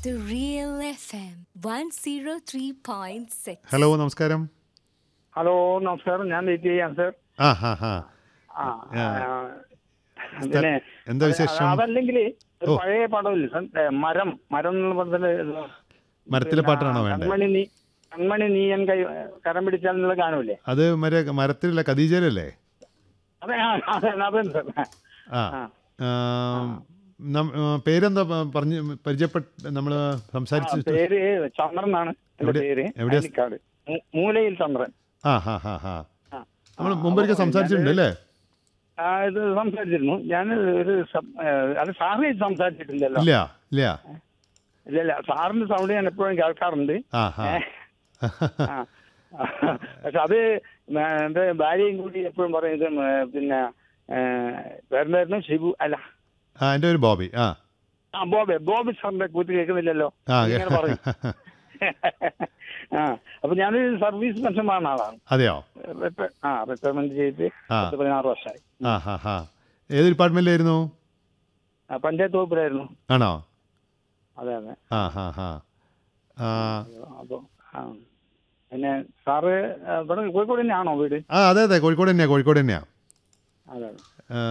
The Real FM 103.6. Hello നമസ്കാരം hello നമസ്കാരം ഞാൻ വെയിറ്റ് ചെയ്യാം സർ ആ ഹാ ഹാ ആ, ആ. ആ, പിന്നെ എന്താ വിശേഷം? അതല്ലെങ്കിൽ ഓ. പഴയ പടമില്ല സർ ഏ, മരം മരം എന്നുള്ള പടത്തില് ഇത് മരത്തിലെ പാട്ടാണോ വേണ്ടത് കൺമണി നീ കൺമണി നീ എൻ കൈ കരം പിടിച്ചാൽ എന്നുള്ള ഗാനമില്ലേ അത് മറ്റേ മരത്തിലല്ല ഖദീജയിലല്ലേ അതെ ആ, അതെ അതെ സർ ആ ആ. ആം, നം- ആ, പേരെന്താ പ- പറഞ്ഞ് പരിചയപ്പെട്ട് നമ്മൾ ആ, സംസാരിച്ചു പേര് ചന്ദ്രനാണ് എന്റെ എവിടെ- പേര് എവിടെയാ? അല്ലിക്കാട് മൂ- മൂലയിൽ ചന്ദ്രൻ ആ ഹാ ഹാ ഹാ ആ. നമ്മൾ ആ, മുമ്പൊരിക്കൽ അപ്പൊ സംസാരിച്ചിട്ടുണ്ട് അല്ലേ ആ ഇത് സംസാരിച്ചിരുന്നു ഞാൻ ഒരു സം- ഏ, അത് സാറിന് ഇത് സംസാരിച്ചിട്ടില്ലല്ലോ ഇല്ല ഇല്ല ഇല്ല ഇല്ല സാറിന്റെ സൗണ്ട് ഞാൻ എപ്പോഴും കേൾക്കാറുണ്ട് ആ ഹാ ഏ? ആ. പക്ഷെ അത് മ- എന്റെ ഭാര്യയും കൂടി എപ്പോഴും പറയും ഇത് മ- പിന്നെ പേരെന്തായിരുന്നു ഷിബു അല്ല ആ എൻ്റെ ഒരു ബോബി ആ ആ ബോബെ ബോബി സാറിന്റെ കൂത്ത് കേൾക്കുന്നില്ലല്ലോ ആ ഇങ്ങനെ പറയും ആ അപ്പൊ ഞാനൊരു സർവീസ് പെൻഷൻമാരുന്ന ആളാണ് അതെയോ റിട്ട- ആ റിട്ടയർമെന്റ് ചെയ്ത് ആ. പത്ത് പതിനാറ് വർഷമായി ആ ഹാ ഹാ ഏത് ഡിപ്പാർട്ട്മെന്റിലായിരുന്നു ആ, പഞ്ചായത്ത് വകുപ്പിലായിരുന്നു ആണോ അതെ അതെ ആ ഹാ ഹാ ആ അപ്പൊ ആ പിന്നെ സാറ് ആ, ഇവിടെ കോഴിക്കോട് തന്നെയാണോ വീട് ആ അതെ അതെ കോഴിക്കോട് തന്നെയാ കോഴിക്കോട് തന്നെയാ അതെ അതെ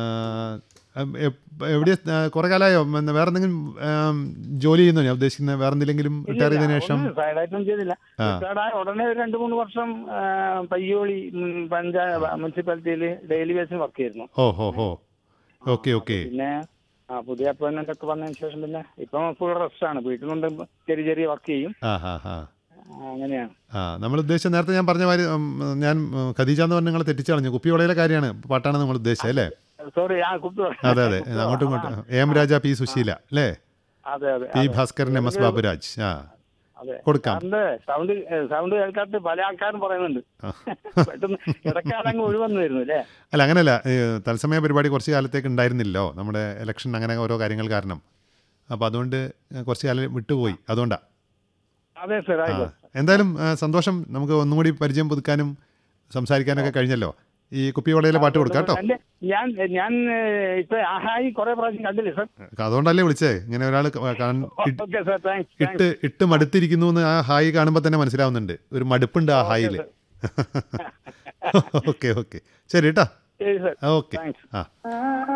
എവിടെ കുറെ കാലമായോ ഉം, വേറെ എന്തെങ്കിലും ഉം, ജോലി ചെയ്യുന്നോ ഞാൻ ഉദ്ദേശിക്കുന്നത് വേറെ എന്തെങ്കിലും റിട്ടയർ ചെയ്തതിനു ശേഷം സൈഡായിട്ടൊന്നും ചെയ്തില്ല ആ. റിട്ടയർഡ് ആയ ഉടനെ ഒരു രണ്ട് മൂന്ന് വർഷം ആ, പയ്യോളി ഉം, പഞ്ചായത്ത് മുനിസിപ്പാലിറ്റിയിൽ ഡെയിലി ബേസിൽ വർക്ക് ചെയ്യുന്നു ഓ ഹോ ഹോ ഓക്കെ ഓക്കെ പിന്നെ ആ പുതിയ അപ്പോയിന്റ്മെന്റ് ഒക്കെ വന്നതിന് ശേഷം പിന്നെ ഇപ്പം ഫുൾ റെസ്റ്റ് ആണ് വീട്ടിൽ നിന്ന് ചെറിയ ചെറിയ വർക്ക് ചെയ്യും ആ ഹാ ഹാ ആ, അങ്ങനെയാണ് ആ നമ്മൾ ഉദ്ദേശിച്ച നേരത്തെ ഞാൻ പറഞ്ഞ മാതിരി ഉം, ഞാൻ ഉം, ഖദീജ എന്ന് പറഞ്ഞ നിങ്ങളെ തെറ്റിച്ച് കളഞ്ഞു കുപ്പിയോളയിലെ കാര്യമാണ് പാട്ടാണ് നിങ്ങൾ ഉദ്ദേശിച്ചത് അല്ലേ സോറി ആ കുപ്പി അതെ അതെ അങ്ങോട്ടും ഇങ്ങോട്ടും എം രാജ പി സുശീല അല്ലേ അതെ അതെ പി അതെ. ഭാസ്കരൻ എം എസ് ബാബുരാജ് ആ അതെ കൊടുക്കാം. സാറിന്റെ സൗണ്ട് സൗണ്ട് കേൾക്കാത്ത പല ആൾക്കാരും പറയുന്നുണ്ട് ആ. പെട്ടെന്ന് ഇടക്കാലങ്ങ് ഒഴിവന്നു വരുന്നു അല്ലേ അല്ല അങ്ങനെയല്ല ഏ, തത്സമയ പരിപാടി കുറച്ച് കാലത്തേക്ക് ഉണ്ടായിരുന്നില്ലല്ലോ നമ്മുടെ ഇലക്ഷൻ അങ്ങനെ ഓരോ കാര്യങ്ങൾ കാരണം അപ്പോൾ അതുകൊണ്ട് കുറച്ച് കാലം വിട്ടുപോയി അതുകൊണ്ടാ അതെ സർ ആ ആയിക്കോട്ടെ എന്തായാലും ആ, സന്തോഷം നമുക്ക് ഒന്നും കൂടി പരിചയം പുതുക്കാനും സംസാരിക്കാനൊക്കെ കഴിഞ്ഞല്ലോ ഈ കുപ്പിയോളയിലെ പാട്ട് കൊടുക്കാം കേട്ടോ അല്ല, ഞാൻ ഞാൻ ഏഹ്, ഇപ്പൊ ആഹായി കുറെ പ്രാവശ്യം കണ്ടില്ലേ സർ അതുകൊണ്ടല്ലേ വിളിച്ചേ ഇങ്ങനെ ഒരാൾ ഓക്കെ സർ താങ്ക്സ് ഇട്ട് ഇട്ട് മടുത്തിരിക്കുന്നു എന്ന് ആ ഹായ് കാണുമ്പോൾ തന്നെ മനസ്സിലാവുന്നുണ്ട് ഒരു മടുപ്പുണ്ട് ആ ഹായിൽ ഓക്കെ ഓക്കെ ശരി കേട്ടോ ശരി സർ ഓക്കെ താങ്ക്സ് ആ